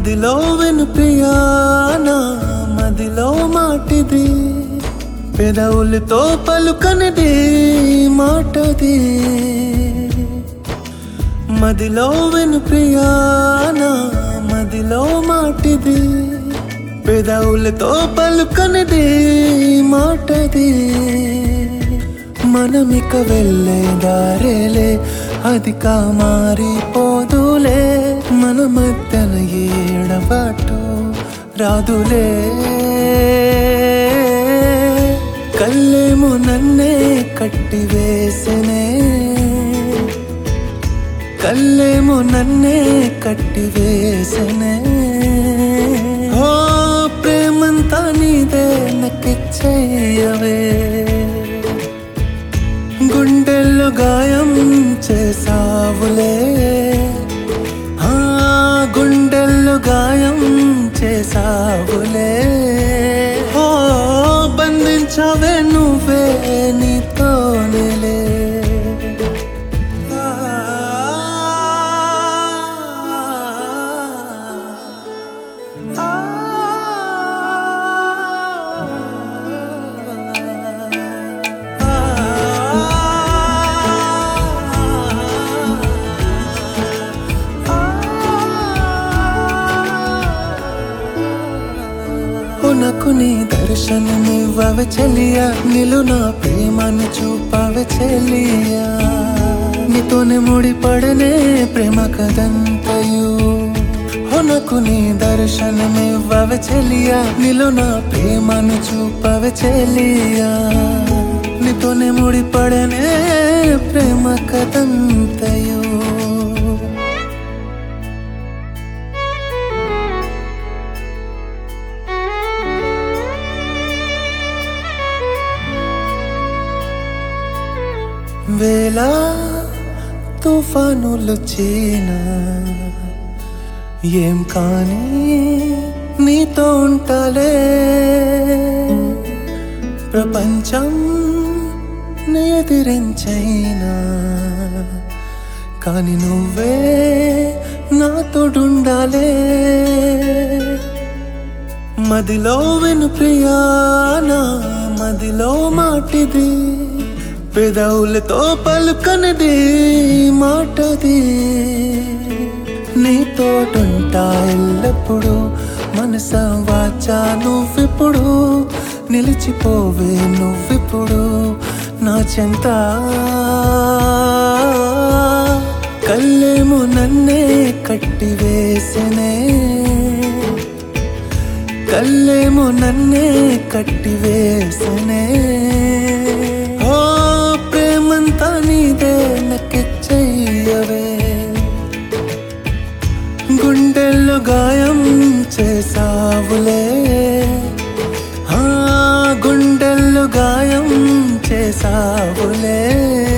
మదిలో విను ప్రియానా మదిలో మాటిది పెదవులతో పలుకనిది మాటది మదిలో విను ప్రియానా మదిలో మాటిది పెదవులతో పలుకనిది మాటది మనమిక వెళ్ళే దారేలే అది మారిపోదులే మన మధ్యన ఏడబాటు రాదులే కళ్ళేమో నన్నే కట్టివేసనే కళ్ళేమో నన్నే కట్టివేసనే ఓ ప్రేమంతా నీదే నక్కిచ్చేయవే గుండెల్లో గాయం చేసావులే ఆ గుండెల్లో గాయం చేసావులే ఓ బంధించవే నువ్వే నీతోనేలే నాకు నీ దర్శనమివ్వవే చెలియా నిలు నా ప్రేమను చూపవే చెలియా నీతోనే ముడిపడనే ప్రేమ కదంతయు నాకు నీ దర్శనమివ్వవే చెలియా నిలు నా ప్రేమను చూపవే చెలియా నీతోనే ముడిపడనే ప్రేమ కదంతయు వేళ తుఫానులొచ్చినా ఏం కానీ నీతో ఉంటాలే ప్రపంచం నీ ఎదిరించైనా కానీ నువ్వే నాతోడుండాలే మదిలో విను ప్రియానా మదిలో మాటిది పెదవులతో పలుకనిది మాటది నీతోటుంటా ఎల్లప్పుడు మనస వాచా నువ్విప్పుడు నిలిచిపోవే నువ్విప్పుడు నా చెంత కళ్ళేమో నన్నే కట్టివేసనే కళ్ళేమో నన్నే కట్టివేసనే ఓ ప్రేమంతా నీదే నక్కిచ్చయ్యవే గుండెల్లో గాయం చేసావులే ఆ గుండెల్లో గాయం చేసావులే